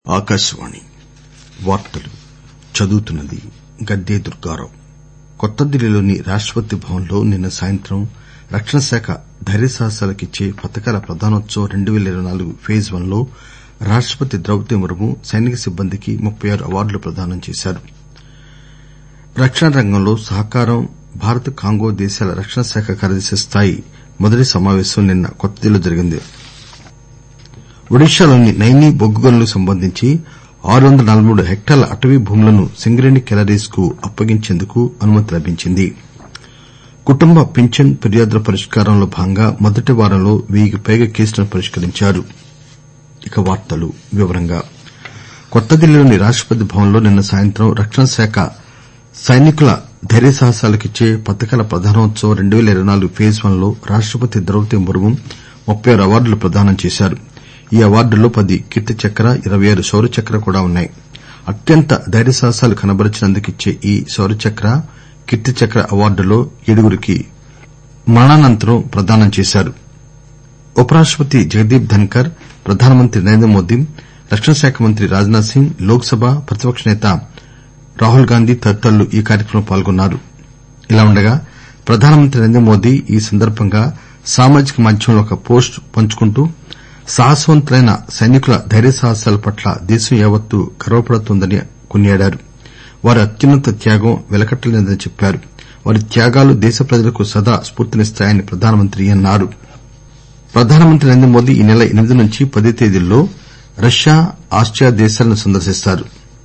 దుర్గారావు కొత్త ఢిల్లీలోని రాష్టపతి భవన్ లో నిన్న సాయంత్రం రక్షణ శాఖ ధైర్య సాహసాలకిచ్చే పతకాల ప్రదానోత్సవ్ 2024 ఫేజ్ వన్ లో రాష్టపతి ద్రౌపది ముర్ము సైనిక సిబ్బందికి 36 అవార్డులు ప్రదానం చేశారు రక్షణ రంగంలో సహకారం భారత్ కాంగో దేశాల రక్షణ శాఖ కార్యదర్శి స్థాయి మొదటి సమాపేశం నిన్న కొత్త ఢిల్లీలో జరిగింది ఒడిశాలోని నైనీ బొగ్గు గనులకు సంబంధించి 643 హెక్టార్ల అటవీ భూములను సింగరేణి కెలరీస్ కు అప్పగించేందుకు అనుమతి లభించింది కుటుంబ పింఛన్ ఫిర్యాదుల పరిష్కారంలో భాగంగా మొదటి వారంలో వెయ్యికి పైగా కేసులను పరిష్కరించారు కొత్త ఢిల్లీలోని రాష్టపతి భవన్ లో నిన్న సాయంత్రం రక్షణ శాఖ సైనికుల ధైర్య సాహసాలకిచ్చే పతకాల ప్రదానోత్సవ్ 2024 ఫేజ్ వన్ లో రాష్టపతి ద్రౌపది ముర్ము 36 అవార్డులు ప్రదానం చేశారు ఈ అవార్డుల్లో పది కీర్తి చక్ర 26 శౌర్య చక్ర కూడా ఉన్నాయి అత్యంత ధైర్య సాహసాలు కనబరిచినందుకు ఇచ్చే ఈ శౌర్య చక్ర కీర్తి చక్ర అవార్డుల్లో ఏడుగురికి మరణానంతరం ప్రదానం చేశారు ఉప రాష్టపతి జగదీప్ ధన్కర్ ప్రధానమంత్రి నరేంద్రమోదీ రక్షణ శాఖ మంత్రి రాజ్ నాథ్ సింగ్ లోక్ సభ ప్రతిపక్ష నేత రాహుల్ గాంధీ తదితరులు ఈ కార్యక్రమంలో పాల్గొన్నారు ఇలా ఉండగా ప్రధానమంత్రి నరేంద్రమోదీ ఈ సందర్బంగా సామాజిక మాధ్యమంలో ఒక పోస్టు పంచుకుంటూ సాహసవంతులైన సైనికుల ధైర్య సాహసాల పట్ల దేశం యావత్తూ గర్వపడుతోందని కొనియాడారు వారి అత్యున్నత త్యాగం వెలకట్టలేనిదని చెప్పారు వారి త్యాగాలు దేశ ప్రజలకు సదా స్పూర్తినిస్తాయని ప్రధానమంత్రి అన్నారు ప్రధానమంత్రి నరేంద్రమోదీ ఈ నెల ఎనిమిది నుంచి పది తేదీల్లో రష్యా ఆస్టియా దేశాలను సందర్శిస్తారు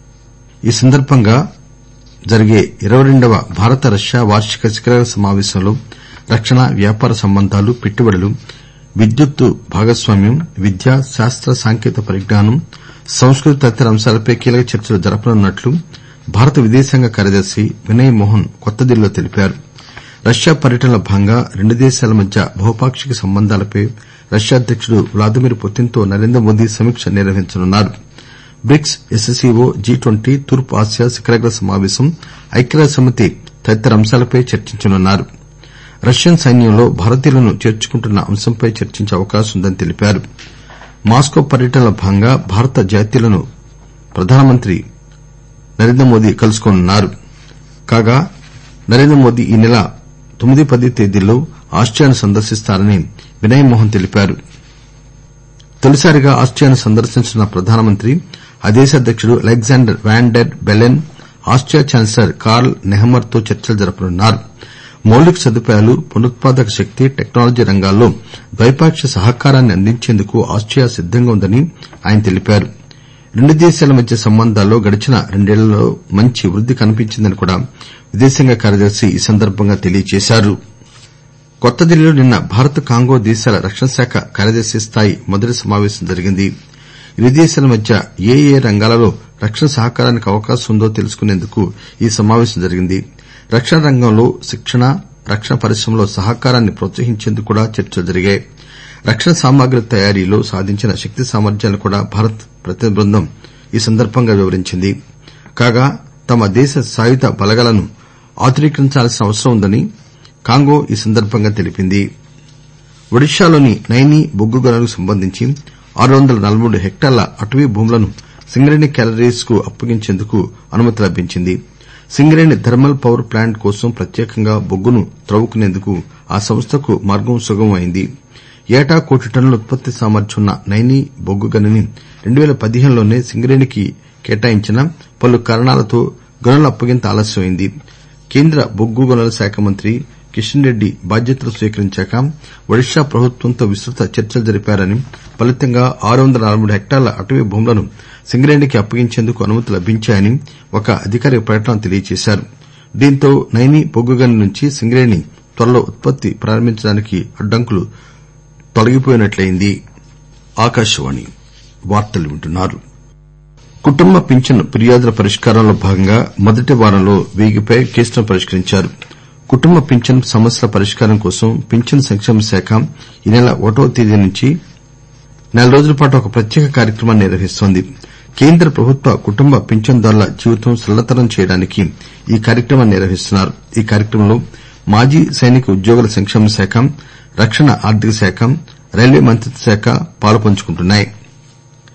ఈ సందర్బంగా జరిగే ఇరవై రెండవ భారత రష్యా వార్షిక శిఖరాగ్ర సమాపేశంలో రక్షణ వ్యాపార సంబంధాలు పెట్టుబడులు విద్యుత్తు భాగస్వామ్యం విద్య శాస్త సాంకేతిక పరిజ్ఞానం సంస్కృతి తదితర అంశాలపై కీలక చర్చలు జరపనున్నట్లు భారత విదేశాంగ కార్యదర్శి వినయ్ మోహన్ కొత్త ఢిల్లీలో తెలిపారు రష్యా పర్యటనలో భాగంగా రెండు దేశాల మధ్య బహుపాక్షిక సంబంధాలపై రష్యా అధ్యకుడు వ్లాదిమిర్ పుతిన్ తో నరేంద్రమోదీ సమీక్ష నిర్వహించనున్నారు బ్రిక్స్ ఎస్సీఓ జి ట్వంటీ తూర్పు ఆసియా శిఖరాగ్ర సమాపేశం ఐక్యరాజ్యసమితి తదితర అంశాలపై చర్చించనున్నారు రష్యన్ సైన్యంలో భారతీయులను చేర్చుకుంటున్న అంశంపై చర్చించే అవకాశం ఉందని తెలిపారు మాస్కో పర్యటనలో భాగంగా భారత జాతీయులను ప్రధానమంత్రి నరేంద్రమోదీ కలుసుకోనున్నారు కాగా నరేంద్రమోదీ ఈ నెల తొమ్మిది పది తేదీల్లో ఆస్టియాను సందర్శిస్తారని వినయ్ మోహన్ తెలిపారు తొలిసారిగా ఆస్టియాను సందర్శించనున్న ప్రధానమంత్రి ఆ దేశ అధ్యకుడు Alexander Van der Bellen Austria chancellor Karl Nehammer తో చర్చలు జరపనున్నారు మౌలిక సదుపాయాలు పునరుత్పాదక శక్తి టెక్నాలజీ రంగాల్లో ద్వైపాక్షిక సహకారాన్ని అందించేందుకు ఆస్టియా సిద్దంగా ఉందని ఆయన తెలిపారు రెండు దేశాల మధ్య సంబంధాల్లో గడిచిన రెండేళ్లలో మంచి వృద్ది కనిపించిందని కూడా విదేశాంగ కార్యదర్శి ఈ సందర్బంగా తెలియజేశారు కొత్త ఢిల్లీలో నిన్న భారత్ కాంగో దేశాల రక్షణ శాఖ కార్యదర్శి స్థాయి మొదటి సమాపేశం జరిగింది ఇరు దేశాల మధ్య ఏ ఏ రంగాలలో రక్షణ సహకారానికి అవకాశం ఉందో తెలుసుకునేందుకు ఈ సమాపేశం జరిగింది రక్షణ రంగంలో శిక్షణ రక్షణ పరిశ్రమలో సహకారాన్ని ప్రోత్సహించేందుకు కూడా చర్చలు జరిగాయి రక్షణ సామగ్రి తయారీలో సాధించిన శక్తి సామర్ధ్యాలను కూడా భారత్ ప్రతినిధి బృందం ఈ సందర్బంగా వివరించింది కాగా తమ దేశ సాయుధ బలగాలను ఆధునీకరించాల్సిన అవసరం ఉందని కాంగో ఈ సందర్బంగా తెలిపింది ఒడిశాలోని నైనీ బొగ్గు గనులకు సంబంధించి ఆరు వందల నలబై మూడు హెక్టార్ల అటవీ భూములను సింగరేణి కెలరీస్ కు అప్పగించేందుకు అనుమతి లభించింది సింగరేణి థర్మల్ పవర్ ప్లాంట్ కోసం ప్రత్యేకంగా బొగ్గును త్రవ్వుకునేందుకు ఆ సంస్థకు మార్గం సుగమం అయింది ఏటా కోటి టన్నుల ఉత్పత్తి సామర్ధ్యం ఉన్న నైనీ బొగ్గు గనిని 2015లోనే సింగరేణికి కేటాయించినా పలు కారణాలతో గనుల అప్పగింత ఆలస్యమైంది కేంద్ర బొగ్గు గనుల శాఖ మంత్రి కిషన్ రెడ్డి బాధ్యతలు స్వీకరించాక ఒడిశా ప్రభుత్వంతో విస్తృత చర్చలు జరిపారని ఫలితంగా ఆరు వందల నలబై మూడు హెక్టార్ల అటవీ భూములను సింగరేణికి అప్పగించేందుకు అనుమతి లభించాయని ఒక అధికారిక ప్రకటనలో తెలియజేశారు దీంతో నైనీ బొగ్గు గని నుంచి సింగరేణి త్వరలో ఉత్పత్తి ప్రారంభించడానికి అడ్డంకులు తొలగిపోయినట్లయింది కుటుంబ పింఛన్ ఫిర్యాదుల పరిష్కారంలో భాగంగా మొదటి వారంలో వెయ్యికి పైగా కేసులను పరిష్కరించారు కుటుంబ పింఛన్ సమస్యల పరిష్కారం కోసం పింఛన్ సంక్షేమ శాఖ ఈ నెల ఒకటవ తేదీ నుంచి నెల రోజుల పాటు ఒక ప్రత్యేక కార్యక్రమాన్ని నిర్వహిస్తోంది కేంద్ర ప్రభుత్వ కుటుంబ పింఛన్దారుల జీవితం సరళతరం చేయడానికి ఈ కార్యక్రమాన్ని నిర్వహిస్తున్నారు ఈ కార్యక్రమంలో మాజీ సైనిక ఉద్యోగుల సంక్షేమ శాఖ రక్షణ ఆర్థిక శాఖ రైల్వే మంత్రిత్వ శాఖ పాలుపంచుకుంటున్నాయి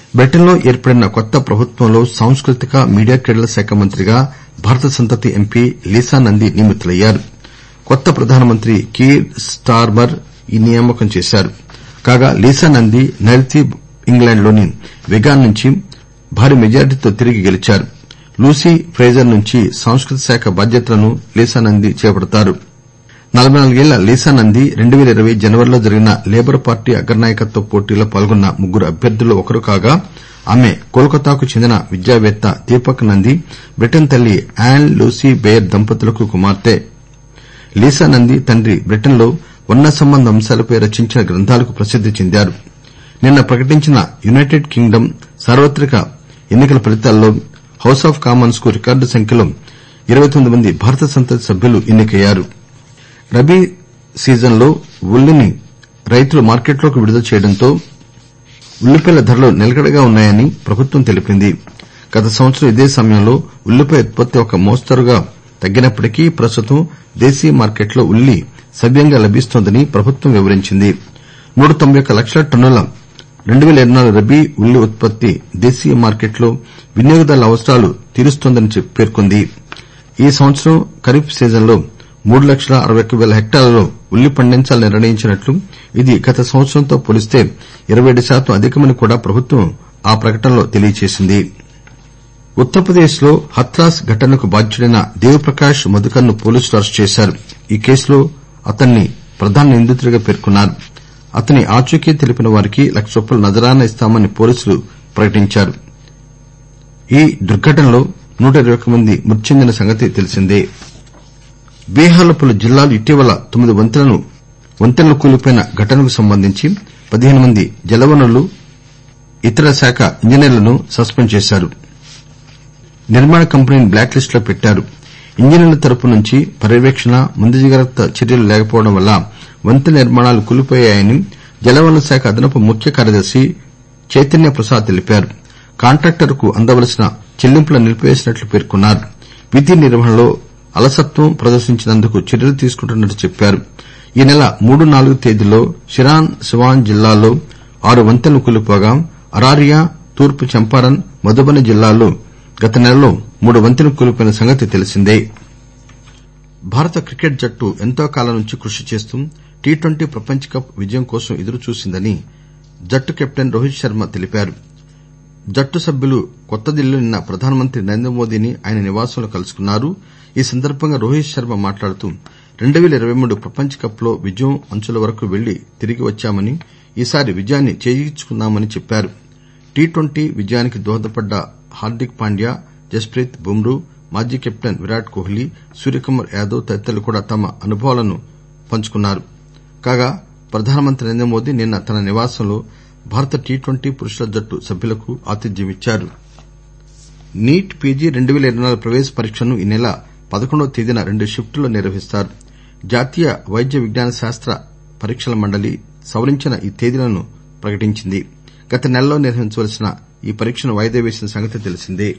బ్రిటన్ లో ఏర్పడిన కొత్త ప్రభుత్వంలో సాంస్కృతిక మీడియా క్రీడల శాఖ మంత్రిగా భారత సంతతి ఎంపీ లీసా నంది నియమితులయ్యారు కొత్త ప్రధానమంత్రి కీర్ స్టార్మర్ ఈ నియామకం చేశారు కాగా లీసా నంది నైరుతి ఇంగ్లాండ్ లోని విగాన్ నుంచి భారీ మెజార్టీతో తిరిగి గెలిచారు లూసీ ఫ్రేజర్ నుంచి సాంస్కృతిక శాఖ బాధ్యతలను లీసా నంది చేపడతారు నలబై నాలుగేళ్ల లీసా నంది 2020 జనవరిలో జరిగిన లేబర్ పార్టీ అగ్రనాయకత్వ పోటీలో పాల్గొన్న ముగ్గురు అభ్యర్థుల్లో ఒకరు కాగా ఆమె కోల్కతాకు చెందిన విద్యావేత్త దీపక్ నంది బ్రిటన్ తల్లి యాన్ లూసీ బెయర్ దంపతులకు కుమార్తె లీసా నంది తండ్రి బ్రిటన్ లో వర్ణ సంబంధ అంశాలపై రచించిన గ్రంథాలకు ప్రసిద్ది చెందారు నిన్న ప్రకటించిన యునైటెడ్ కింగ్ డమ్ సార్వత్రిక ఎన్ని కల ఫలితాల్లో హౌస్ ఆఫ్ కామన్స్ కు రికార్డు సంఖ్యలో ఇరవై తొమ్మిది మంది భారత సంతతి సభ్యులు ఎన్నికయ్యారు రబీ సీజన్ లో ఉల్లిని రైతులు మార్కెట్లోకి విడుదల చేయడంతో ఉల్లిపాయల ధరలు నిలకడగా ఉన్నాయని ప్రభుత్వం తెలిపింది గత సంవత్సరం ఇదే సమయంలో ఉల్లిపాయ ఉత్పత్తి ఒక మోస్తరుగా తగ్గినప్పటికీ ప్రస్తుతం దేశీయ మార్కెట్లో ఉల్లి సవ్యంగా లభిస్తోందని ప్రభుత్వం వివరించింది నూట తొంభై ఒక్క లక్షల టన్నుల 2024 రబీ ఉల్లి ఉత్పత్తి దేశీయ మార్కెట్లో వినియోగదారుల అవసరాలు తీరుస్తోందని పేర్కొంది ఈ సంవత్సరం ఖరీఫ్ సీజన్లో మూడు లక్షల అరవై ఒక్క పేల హెక్టార్లలో ఉల్లి పండించాలని నిర్ణయించినట్లు ఇది గత సంవత్సరంతో పోలిస్తే ఇరవై ఏడు శాతం అధికమని కూడా ప్రభుత్వం ఆ ప్రకటనలో తెలియజేసింది ఉత్తరప్రదేశ్ లో హత్రాస్ ఘటనకు బాధ్యుడైన దేవప్రకాష్ మధుకర్ ను పోలీసులు అరెస్టు చేశారు ఈ కేసులో అతన్ని ప్రధాన నిందితుడిగా పేర్కొన్నారు అతని ఆచూకీ తెలిపిన వారికి లక్ష రూపాయల నజరానా ఇస్తామని పోలీసులు ప్రకటించారు ఈ దుర్ఘటనలో నూట ఇరవై ఒక్క మంది మృతి చెందిన సంగతి తెలిసిందే బీహార్ లో పలు జిల్లాలు ఇటీవల తొమ్మిది వంతెనలు కూలిపోయిన ఘటనకు సంబంధించి పదిహేను మంది జలవనరులు ఇతర శాఖ ఇంజనీర్లను సస్పెండ్ చేశారు నిర్మాణ కంపెనీని బ్లాక్ లిస్ట్ లో పెట్టారు ఇంజనీర్ల తరపు నుంచి పర్యవేక్షణ ముందు జాగ్రత్త చర్యలు లేకపోవడం వల్ల వంతెన నిర్మాణాలు కూలిపోయాయని జలవనరుల శాఖ అదనపు ముఖ్య కార్యదర్శి చైతన్య ప్రసాద్ తెలిపారు కాంట్రాక్టర్ కు అందవలసిన చెల్లింపులను నిలిపివేసినట్లు పేర్కొన్నారు విధి నిర్వహణలో అలసత్వం ప్రదర్శించినందుకు చర్యలు తీసుకుంటున్నట్లు చెప్పారు ఈ నెల మూడు నాలుగు తేదీల్లో సిరాన్ సివాన్ జిల్లాల్లో ఆరు వంతెనలు కూలిపోగా అరారియా తూర్పు చంపారన్ మధుబని జిల్లాల్లో గత నెలలో మూడు వంతెనలు కూలిపోయిన సంగతి తెలిసిందే భారత క్రికెట్ జట్టు ఎంతో కాలం నుంచి కృషి చేస్తూ టీ ట్వంటీ ప్రపంచ కప్ విజయం కోసం ఎదురుచూసిందని జట్టు కెప్టెన్ రోహిత్ శర్మ తెలిపారు జట్టు సభ్యులు కొత్తదిల్లీలో నిన్న ప్రధానమంత్రి నరేంద్ర మోదీని ఆయన నివాసంలో కలుసుకున్నారు ఈ సందర్బంగా రోహిత్ శర్మ మాట్లాడుతూ 2023 ప్రపంచ కప్ లో విజయం అంచుల వరకు వెళ్లి తిరిగి వచ్చామని ఈసారి విజయాన్ని చేజిక్కించుకున్నామని చెప్పారు టీ ట్వంటీ విజయానికి దోహదపడ్డ హార్దిక్ పాండ్యా జస్ప్రీత్ బుమ్రూ మాజీ కెప్టెన్ విరాట్ కోహ్లీ సూర్యకుమార్ యాదవ్ తదితరులు కూడా తమ అనుభవాలను పంచుకున్నారు కాగా ప్రధానమంత్రి నరేంద్ర మోదీ నిన్న తన నివాసంలో భారత టీ ట్వంటీ పురుషుల జట్టు సభ్యులకు ఆతిథ్యమిచ్చారు నీట్ పీజీ 2024 ప్రవేశ పరీక్షను ఈ నెల పదకొండవ తేదీన రెండు షిప్టుల్లో నిర్వహిస్తారు జాతీయ వైద్య విజ్ఞాన శాస్త్ర పరీక్షల మండలి సవరించిన ఈ తేదీలను ప్రకటించింది గత నెలలో నిర్వహించవలసిన ఈ పరీక్షను వాయిదా వేసిన సంగతి తెలిసిందే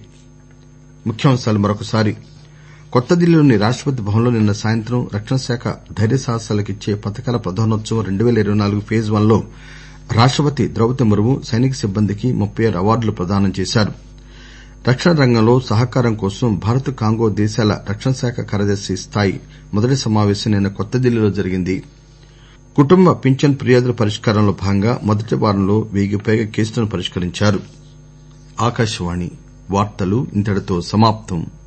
కొత్తదిల్లీలోని రాష్టపతి భవన్లో నిన్న సాయంత్రం రక్షణ శాఖ ధైర్య సాహసాలకిచ్చే పతకాల ప్రదానోత్సవం 2024 ఫేజ్ వన్ లో రాష్టపతి ద్రౌపది ముర్ము సైనిక సిబ్బందికి ముప్పై ఆరు అవార్డులు ప్రదానం చేశారు రక్షణ రంగంలో సహకారం కోసం భారత్ కాంగో దేశాల రక్షణ శాఖ కార్యదర్శి స్థాయి మొదటి సమావేశం నిన్న కొత్తదిల్లీలో జరిగింది కుటుంబ పింఛన్ ఫిర్యాదుల పరిష్కారంలో భాగంగా మొదటి వారంలో వెయ్యికి పైగా కేసులను పరిష్కరించారు